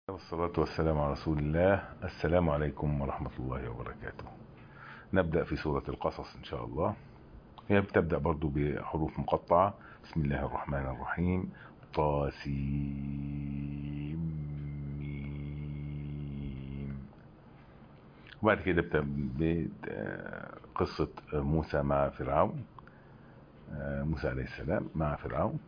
والصلاة والسلام على رسول الله السلام عليكم ورحمة الله وبركاته نبدأ في سورة القصص إن شاء الله هي بتبدأ برضو بحروف مقطعة بسم الله الرحمن الرحيم طاسيم ميم. وبعد كده بتبدأ قصة موسى مع فرعون موسى عليه السلام مع فرعون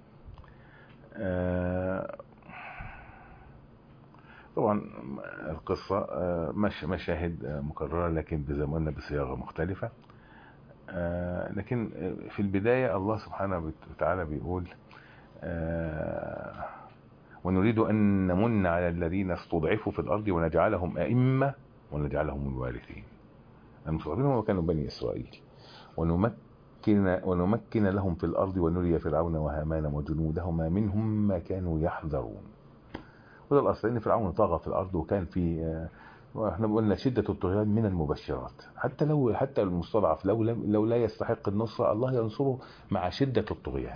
طبعا القصة مش مشاهد مكررة لكن زي ما قلنا بصياغة مختلفة لكن في البداية الله سبحانه وتعالى بيقول ونريد أن نمن على الذين استضعفوا في الأرض ونجعلهم أئمة ونجعلهم الوارثين المستضعفين هم كانوا بني إسرائيل ونمكن ونمكن لهم في الأرض ونري فرعون وهامان وجنودهما منهم ما كانوا يحذرون وده الاصل ان فرعون طغى في الارض وكان في احنا قلنا شده الطغيان من المبشرات حتى لو حتى المستضعف لو لم لو لا يستحق النصره الله ينصره مع شده الطغيان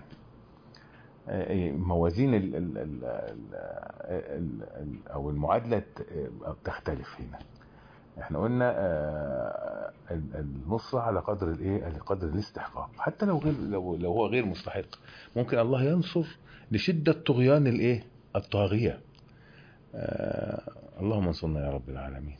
موازين ال ال ال ال ال او المعادله تختلف هنا احنا قلنا النصرة على قدر الايه على قدر الاستحقاق حتى لو غير لو, لو هو غير مستحق ممكن الله ينصر لشده طغيان الايه الطاغيه آه اللهم انصرنا يا رب العالمين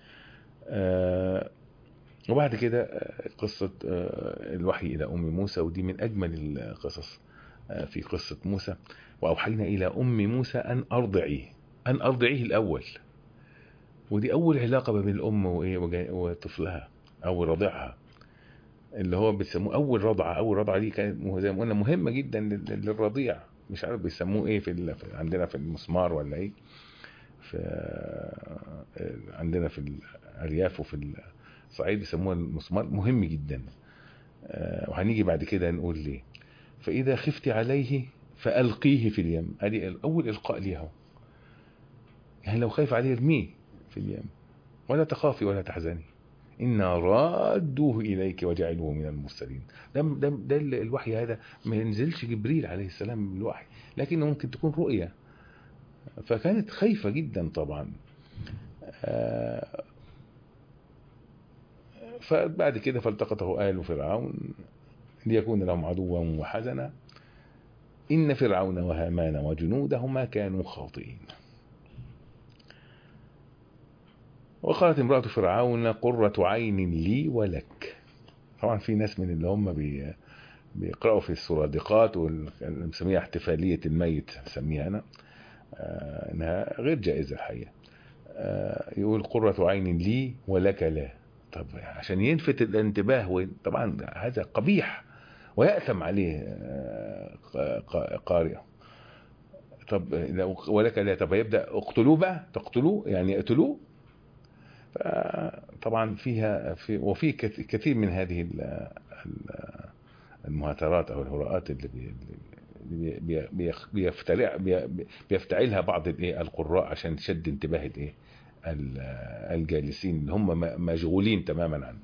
آه وبعد كده آه قصة آه الوحي إلى أم موسى ودي من أجمل القصص آه في قصة موسى وأوحينا إلى أم موسى أن أرضعيه أن أرضعيه الأول ودي أول علاقة بين الأم وطفلها أو رضعها اللي هو بيسموه أول رضعة أول رضعة دي كانت زي ما قلنا مهمة جدا للرضيع مش عارف بيسموه ايه في عندنا في المسمار ولا ايه في عندنا في الارياف وفي الصعيد بيسموها المسمار مهم جدا وهنيجي بعد كده نقول ليه فاذا خفت عليه فالقيه في اليم ادي اول القاء ليها يعني لو خايف عليه ارميه في اليم ولا تخافي ولا تحزني إنا رادوه إليك وجعلوه من المرسلين ده, ده, ده الوحي هذا ما ينزلش جبريل عليه السلام بالوحي لكنه ممكن تكون رؤية فكانت خايفة جدا طبعا فبعد كده فالتقطه آل فرعون ليكون لهم عدوا وحزنا إن فرعون وهامان وجنودهما كانوا خاطئين وقالت امرأة فرعون قرة عين لي ولك طبعا في ناس من اللي هم بي بيقرأوا في السرادقات والمسميها احتفالية الميت سميها أنا آه انها غير جائزة الحقيقة آه يقول قرة عين لي ولك لا طب عشان يلفت الانتباه طبعا هذا قبيح ويأثم عليه آه قارئ طب ولك لا طب يبدأ اقتلوه بقى تقتلوه يعني اقتلوه طبعا فيها في وفي كثير من هذه المهاترات او الهراءات اللي بيفترع بيفتعلها بعض القراء عشان تشد انتباه الايه الجالسين اللي هم مشغولين تماما عنه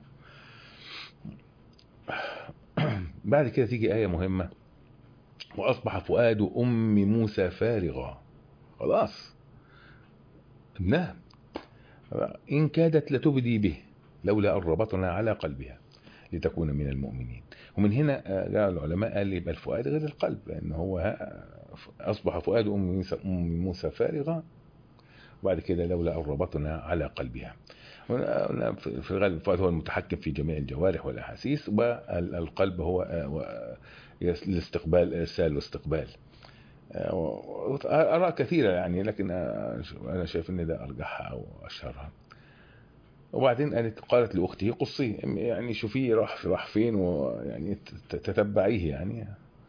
بعد كده تيجي آية مهمة وأصبح فؤاد أم موسى فارغا خلاص ابنها إن كادت لتبدي به لولا أن ربطنا على قلبها لتكون من المؤمنين ومن هنا جاء العلماء قال يبقى الفؤاد غير القلب لأن هو أصبح فؤاد أم موسى, أم موسى فارغا وبعد كده لولا أن ربطنا على قلبها في الغالب الفؤاد هو المتحكم في جميع الجوارح والأحاسيس والقلب هو الاستقبال إرسال واستقبال آراء كثيرة يعني لكن أنا شايف إن ده أرجحها أو أشهرها وبعدين قالت قالت لأخته قصيه يعني شوفيه راح راح فين ويعني تتبعيه يعني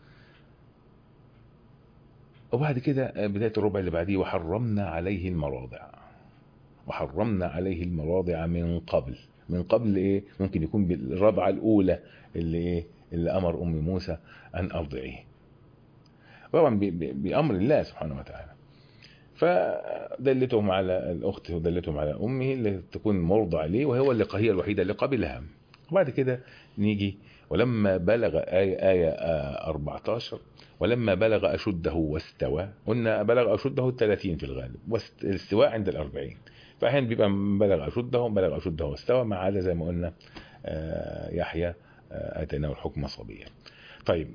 وبعد كده بداية الربع اللي بعديه وحرمنا عليه المراضع وحرمنا عليه المراضع من قبل من قبل ايه ممكن يكون بالرضعة الأولى اللي ايه اللي أمر أم موسى أن أرضعيه طبعا بأمر الله سبحانه وتعالى فدلتهم على الأخت ودلتهم على أمه اللي تكون مرضى عليه وهو اللي هي الوحيدة اللي قبلها وبعد كده نيجي ولما بلغ آية, آية 14 ولما بلغ أشده واستوى قلنا بلغ أشده 30 في الغالب والاستواء عند الأربعين فأحيانا بيبقى بلغ أشده بلغ أشده واستوى ما عدا زي ما قلنا يحيى آتيناه الحكم صبيا طيب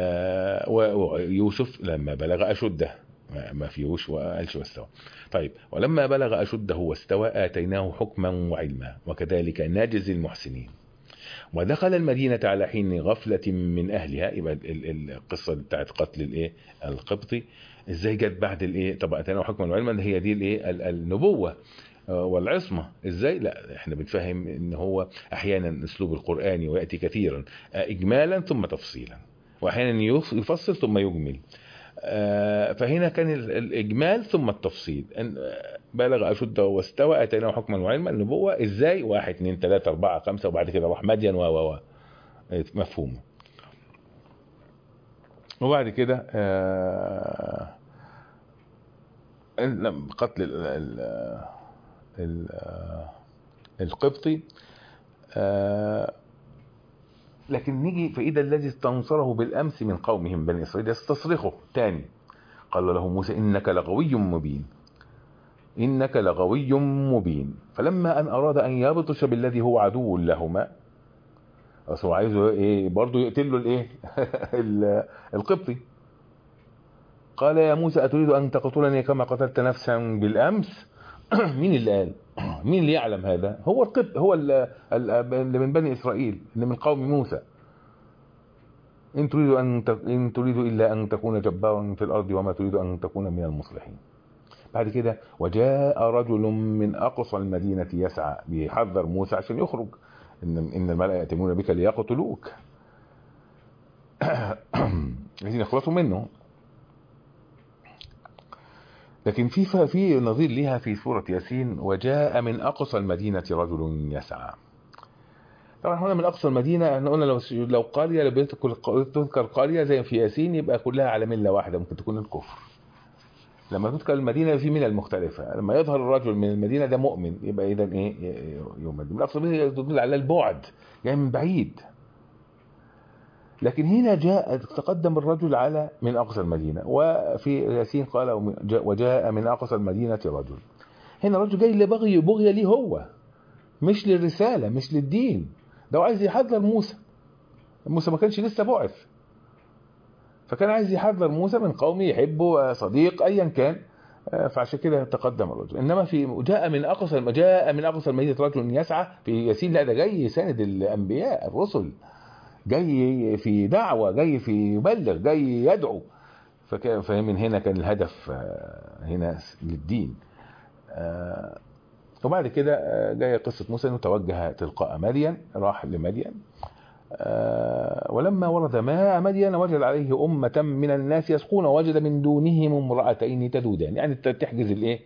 ويوسف لما بلغ أشده ما فيهوش وقالش واستوى طيب ولما بلغ أشده واستوى آتيناه حكما وعلما وكذلك نجزي المحسنين ودخل المدينة على حين غفلة من أهلها يبقى القصة بتاعت قتل الإيه القبطي إزاي جت بعد الإيه طب أتيناه حكما وعلما هي دي الإيه النبوة والعصمة ازاي لا احنا بنفهم ان هو احيانا اسلوب القرآني ويأتي كثيرا اجمالا ثم تفصيلا واحيانا يفصل ثم يجمل فهنا كان الاجمال ثم التفصيل بلغ اشده واستوى اتيناه حكما وعلما النبوة ازاي واحد اثنين ثلاثة اربعة خمسة وبعد كده راح مدين و و مفهوم وبعد كده قتل القبطي لكن نيجي فإذا الذي استنصره بالأمس من قومهم بني إسرائيل يستصرخه تاني قال له موسى إنك لغوي مبين إنك لغوي مبين فلما أن أراد أن يبطش بالذي هو عدو لهما بس هو عايزه إيه برضه يقتل له الإيه القبطي قال يا موسى أتريد أن تقتلني كما قتلت نفسا بالأمس مين اللي قال مين اللي يعلم هذا هو القبط هو اللي من بني اسرائيل اللي من قوم موسى ان تريد ان ان تريد الا ان تكون جبارا في الارض وما تريد ان تكون من المصلحين بعد كده وجاء رجل من اقصى المدينه يسعى بيحذر موسى عشان يخرج ان ان الملأ ياتمون بك ليقتلوك عايزين يخلصوا منه لكن في في نظير لها في سورة ياسين وجاء من أقصى المدينة رجل يسعى طبعا هنا من أقصى المدينة احنا قلنا لو لو قرية لو تذكر قرية زي في ياسين يبقى كلها على ملة واحدة ممكن تكون الكفر لما تذكر المدينة في ملل مختلفة لما يظهر الرجل من المدينة ده مؤمن يبقى إذا إيه يوم من أقصى المدينة تدل على البعد يعني من بعيد لكن هنا جاء تقدم الرجل على من أقصى المدينة وفي ياسين قال وجاء من أقصى المدينة رجل هنا رجل جاي لبغي بغية ليه هو مش للرسالة مش للدين ده عايز يحذر موسى موسى ما كانش لسه بعث فكان عايز يحذر موسى من قومه يحبه صديق أيا كان فعشان كده تقدم الرجل انما في جاء من اقصى جاء من اقصى المدينه رجل يسعى في ياسين لا ده جاي يساند الانبياء الرسل جاي في دعوة جاي في يبلغ جاي يدعو فمن هنا كان الهدف هنا للدين وبعد كده جاية قصة موسى انه توجه تلقاء مدين راح لمدين ولما ورد ماء مدين وجد عليه أمة من الناس يسقون وجد من دونهم امرأتين تذودان يعني تحجز الايه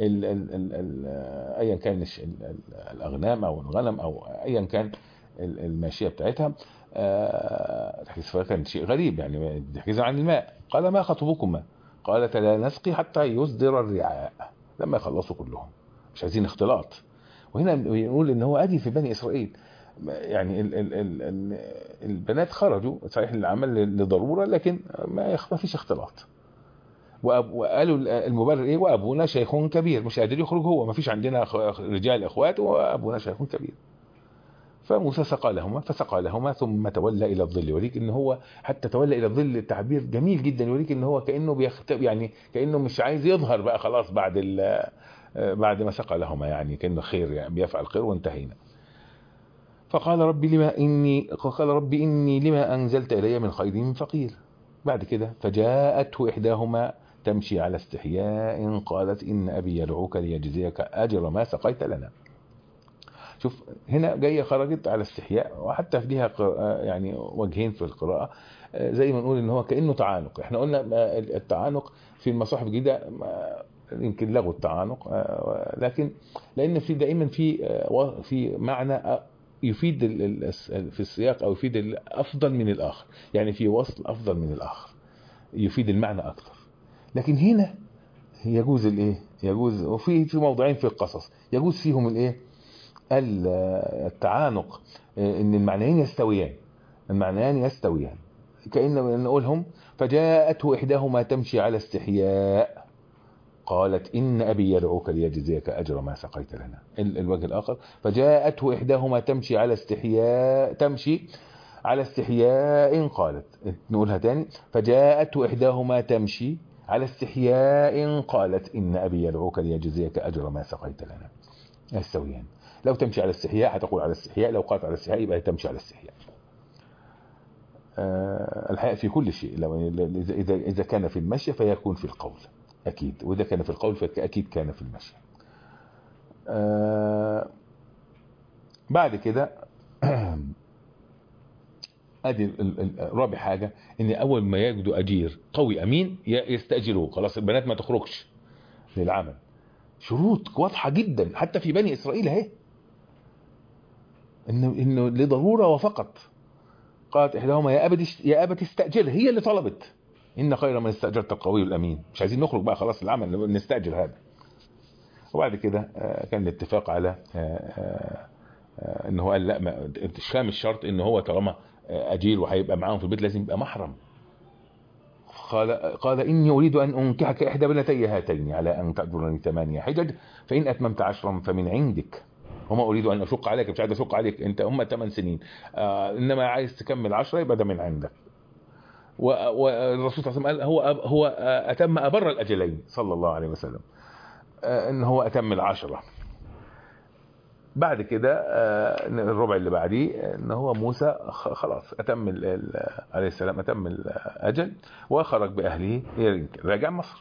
ايا كان الاغنام او الغنم او ايا كان الماشيه بتاعتها تحجز كان شيء غريب يعني تحجز عن الماء قال ما خطبكما قالت لا نسقي حتى يصدر الرعاء لما يخلصوا كلهم مش عايزين اختلاط وهنا بنقول ان هو ادي في بني اسرائيل يعني ال ال ال ال البنات خرجوا صحيح للعمل لضروره لكن ما فيش اختلاط وقالوا المبرر ايه وابونا شيخ كبير مش قادر يخرج هو ما فيش عندنا رجال اخوات وابونا شيخ كبير فموسى سقى لهما فسقى لهما ثم تولى الى الظل يوريك ان هو حتى تولى الى الظل تعبير جميل جدا يوريك ان هو كانه بيخت يعني كانه مش عايز يظهر بقى خلاص بعد بعد ما سقى لهما يعني كانه خير يعني بيفعل خير وانتهينا فقال ربي لما اني قال ربي اني لما انزلت الي من خير فقير بعد كده فجاءته احداهما تمشي على استحياء قالت ان ابي يدعوك ليجزيك اجر ما سقيت لنا شوف هنا جايه خرجت على استحياء وحتى في ليها يعني وجهين في القراءه زي ما نقول ان هو كانه تعانق احنا قلنا التعانق في المصاحف الجديده يمكن لغوا التعانق لكن لان في دائما في في معنى يفيد في السياق او يفيد الافضل من الاخر يعني في وصل افضل من الاخر يفيد المعنى اكثر لكن هنا يجوز الايه يجوز وفي في موضعين في القصص يجوز فيهم الايه التعانق ان المعنيين يستويان المعنيان يستويان كأن نقولهم فجاءته إحداهما تمشي على استحياء قالت إن أبي يدعوك ليجزيك أجر ما سقيت لنا الوجه الآخر فجاءته إحداهما تمشي على استحياء تمشي على استحياء قالت نقولها تاني فجاءته إحداهما تمشي على استحياء قالت إن أبي يدعوك ليجزيك أجر ما سقيت لنا يستويان لو تمشي على استحياء هتقول على استحياء لو قالت على استحياء يبقى تمشي على استحياء أه الحقيقة في كل شيء لو إذا إذا كان في المشي فيكون في القول أكيد وإذا كان في القول فأكيد كان في المشي أه بعد كده ادي رابع حاجة ان اول ما يجدوا اجير قوي امين يستأجروه خلاص البنات ما تخرجش للعمل شروط واضحة جدا حتى في بني اسرائيل اهي انه انه لضرورة وفقط قالت احداهما يا ابت يا ابت استأجر هي اللي طلبت ان خير من استأجرت القوي الامين مش عايزين نخرج بقى خلاص العمل نستأجر هذا وبعد كده كان الاتفاق على ان هو قال لا ما مش الشرط ان هو طالما اجير وهيبقى معاهم في البيت لازم يبقى محرم قال قال اني اريد ان انكحك احدى بنتي هاتين على ان تاجرني ثمانيه حجج فان اتممت عشرا فمن عندك وما اريد ان اشق عليك مش عايز اشق عليك انت هم 8 سنين آه انما عايز تكمل 10 يبقى ده من عندك والرسول صلى الله عليه وسلم قال هو هو اتم ابر الاجلين صلى الله عليه وسلم آه ان هو اتم العشره بعد كده الربع اللي بعديه ان هو موسى خلاص اتم عليه السلام اتم الاجل وخرج باهله راجع مصر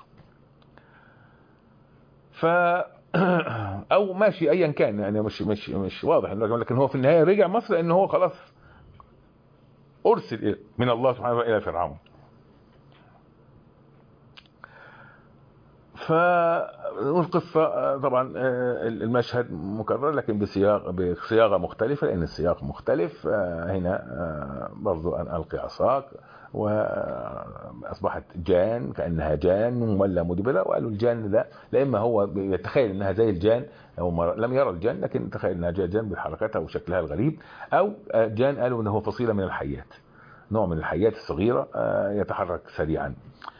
ف او ماشي ايا كان يعني مش مش مش واضح لكن هو في النهايه رجع مصر لان هو خلاص ارسل من الله سبحانه وتعالى الى فرعون فالقصة طبعا المشهد مكرر لكن بسياق بصياغة مختلفة لأن السياق مختلف هنا برضو أن ألقي عصاك وأصبحت جان كأنها جان ولا مدبرة وقالوا الجان لا لا إما هو يتخيل أنها زي الجان أو لم يرى الجان لكن تخيل أنها جان بحركتها وشكلها الغريب أو جان قالوا أنه فصيلة من الحيات نوع من الحيات الصغيرة يتحرك سريعا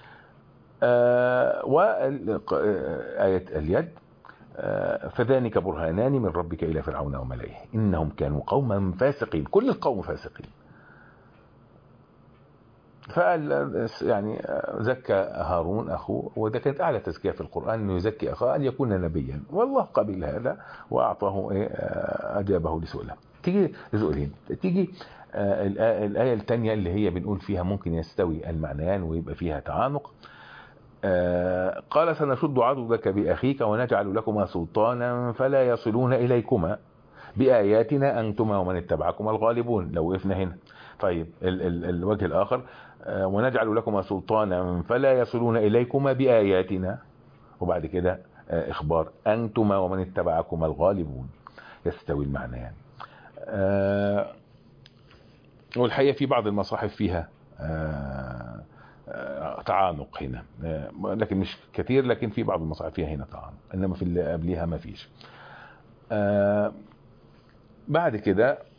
آه وآية اليد آه فذلك برهانان من ربك إلى فرعون وملئه إنهم كانوا قوما فاسقين كل القوم فاسقين فقال يعني زكى هارون أخوه وده كانت أعلى تزكية في القرآن أنه يزكي أخاه أن يكون نبيا والله قبل هذا وأعطاه إيه أجابه لسؤاله تيجي لسؤالين تيجي آه الآية الثانية اللي هي بنقول فيها ممكن يستوي المعنيان ويبقى فيها تعانق آه قال سنشد عضدك بأخيك ونجعل لكما سلطانا فلا يصلون إليكما بآياتنا أنتما ومن اتبعكما الغالبون لو وقفنا هنا طيب ال ال الوجه الآخر آه ونجعل لكما سلطانا فلا يصلون إليكما بآياتنا وبعد كده آه إخبار أنتما ومن اتبعكما الغالبون يستوي المعنى يعني والحقيقة في بعض المصاحف فيها تعانق هنا لكن مش كثير لكن في بعض المصاحف فيها هنا تعانق انما في اللي قبليها ما فيش بعد كده